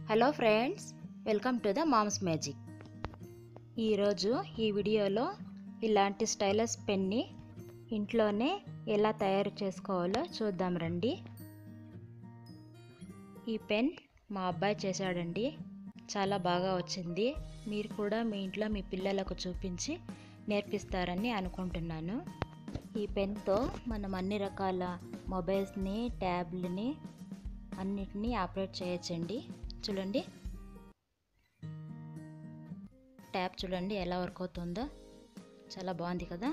hello friends welcome to the mom's magic ఈరోజు ఈ వీడియోలో ఇలాంటి స్టైలస్ పెన్ని ఇంట్లోనే ఎలా తయారు చేసుకోవాలో చూద్దాం రండి ఈ పెన్ మా అబ్బాయి చేశాడండి చాలా బాగా వచ్చింది మీరు కూడా మీ ఇంట్లో మీ పిల్లలకు చూపించి నేర్పిస్తారని అనుకుంటున్నాను ఈ పెన్తో మనం అన్ని రకాల మొబైల్స్ని ట్యాబ్లని అన్నిటినీ ఆపరేట్ చేయొచ్చండి చూడండి ట్యాబ్ చూడండి ఎలా వర్క్ అవుతుందో చాలా బాగుంది కదా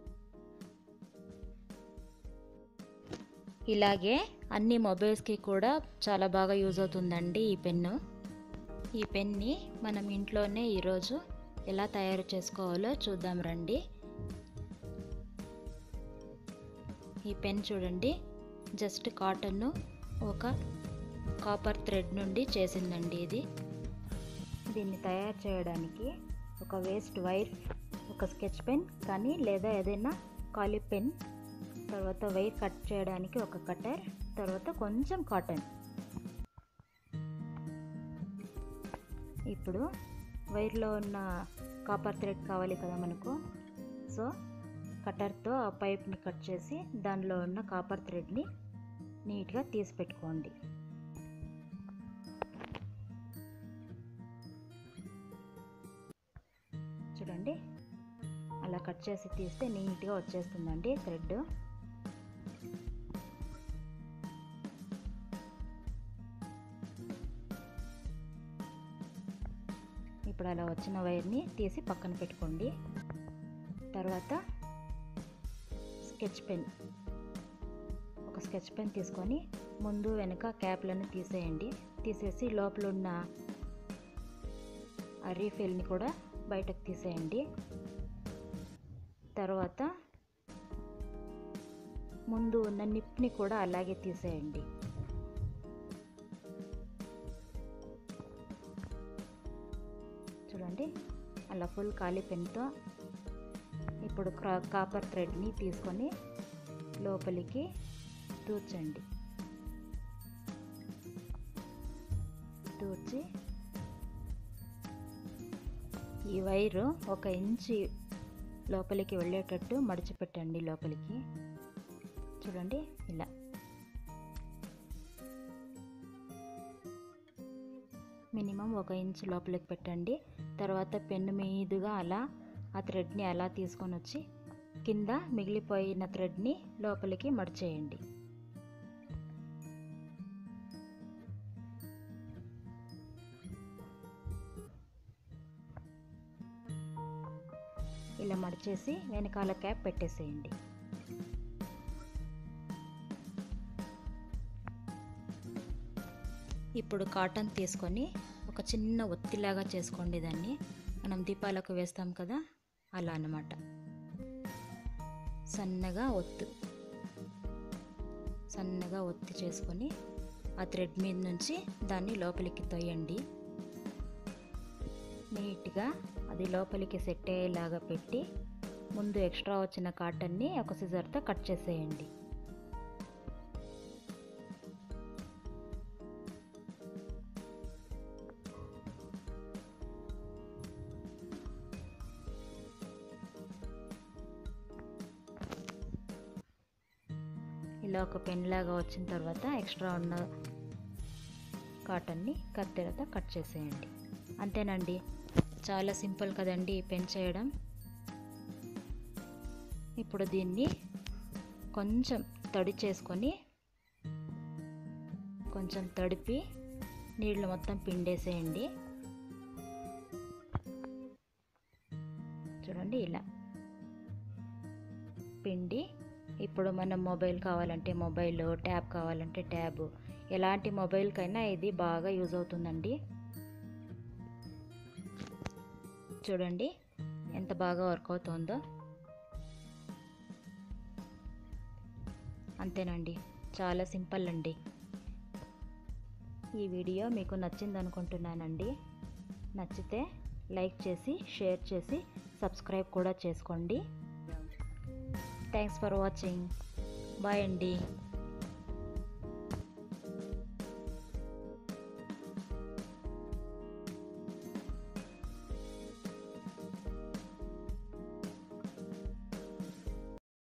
ఇలాగే అన్ని మొబైల్స్కి కూడా చాలా బాగా యూజ్ అవుతుందండి ఈ పెన్ను ఈ పెన్ని మనం ఇంట్లోనే ఈరోజు ఎలా తయారు చేసుకోవాలో చూద్దాం రండి ఈ పెన్ చూడండి జస్ట్ కాటన్ ఒక కాపర్ థ్రెడ్ నుండి చేసిందండి ఇది దీన్ని తయారు చేయడానికి ఒక వేస్ట్ వైర్ ఒక స్కెచ్ పెన్ కానీ లేదా ఏదైనా కాలీ పెన్ తర్వాత వైర్ కట్ చేయడానికి ఒక కటర్ తర్వాత కొంచెం కాటన్ ఇప్పుడు వైర్లో ఉన్న కాపర్ థ్రెడ్ కావాలి కదా మనకు సో కటర్తో ఆ పైప్ని కట్ చేసి దానిలో ఉన్న కాపర్ థ్రెడ్ని నీట్గా తీసి పెట్టుకోండి చూడండి అలా కట్ చేసి తీస్తే నీట్గా వచ్చేస్తుందండి థ్రెడ్ ఇప్పుడు అలా వచ్చిన వైర్ని తీసి పక్కన పెట్టుకోండి తర్వాత స్కెచ్ పెన్ ఒక స్కెచ్ పెన్ తీసుకొని ముందు వెనక క్యాప్లను తీసేయండి తీసేసి లోపల ఉన్న ఆ రీఫిల్ని కూడా బయటకు తీసేయండి తర్వాత ముందు ఉన్న నిప్ని కూడా అలాగే తీసేయండి చూడండి అలా ఫుల్ ఖాళీ పెన్తో ఇప్పుడు కాపర్ థ్రెడ్ని తీసుకొని లోపలికి తూర్చండి తూర్చి ఈ వైరు ఒక ఇంచి లోపలికి వెళ్ళేటట్టు మడిచిపెట్టండి లోపలికి చూడండి ఇలా మినిమం ఒక ఇంచు లోపలికి పెట్టండి తర్వాత పెన్ను మీదుగా అలా ఆ థ్రెడ్ని అలా తీసుకొని వచ్చి కింద మిగిలిపోయిన థ్రెడ్ని లోపలికి మడిచేయండి ఇలా మడిచేసి వెనకాల క్యాప్ పెట్టేసేయండి ఇప్పుడు కాటన్ తీసుకొని ఒక చిన్న ఒత్తిలాగా చేసుకోండి దాన్ని మనం దీపాలకు వేస్తాం కదా అలా అన్నమాట సన్నగా ఒత్తు సన్నగా ఒత్తి చేసుకొని ఆ థ్రెడ్ మీద నుంచి దాన్ని లోపలికి తొయ్యండి నీట్గా అది లోపలికి సెట్ అయ్యేలాగా పెట్టి ముందు ఎక్స్ట్రా వచ్చిన కాటన్ని ఒక సిజర్తో కట్ చేసేయండి ఇలా ఒక పెన్ లాగా వచ్చిన తర్వాత ఎక్స్ట్రా ఉన్న కాటన్ని కత్తెరతో కట్ చేసేయండి అంతేనండి చాలా సింపుల్ కదండి పెన్ చేయడం ఇప్పుడు దీన్ని కొంచెం తడి చేసుకొని కొంచెం తడిపి నీళ్ళు మొత్తం పిండేసేయండి చూడండి ఇలా పిండి ఇప్పుడు మనం మొబైల్ కావాలంటే మొబైల్ ట్యాబ్ కావాలంటే ట్యాబ్ ఎలాంటి మొబైల్కైనా ఇది బాగా యూజ్ అవుతుందండి చూడండి ఎంత బాగా వర్క్ అవుతుందో అంతేనండి చాలా సింపుల్ అండి ఈ వీడియో మీకు నచ్చింది అనుకుంటున్నానండి నచ్చితే లైక్ చేసి షేర్ చేసి సబ్స్క్రైబ్ కూడా చేసుకోండి థ్యాంక్స్ ఫర్ వాచింగ్ బాయ్ అండి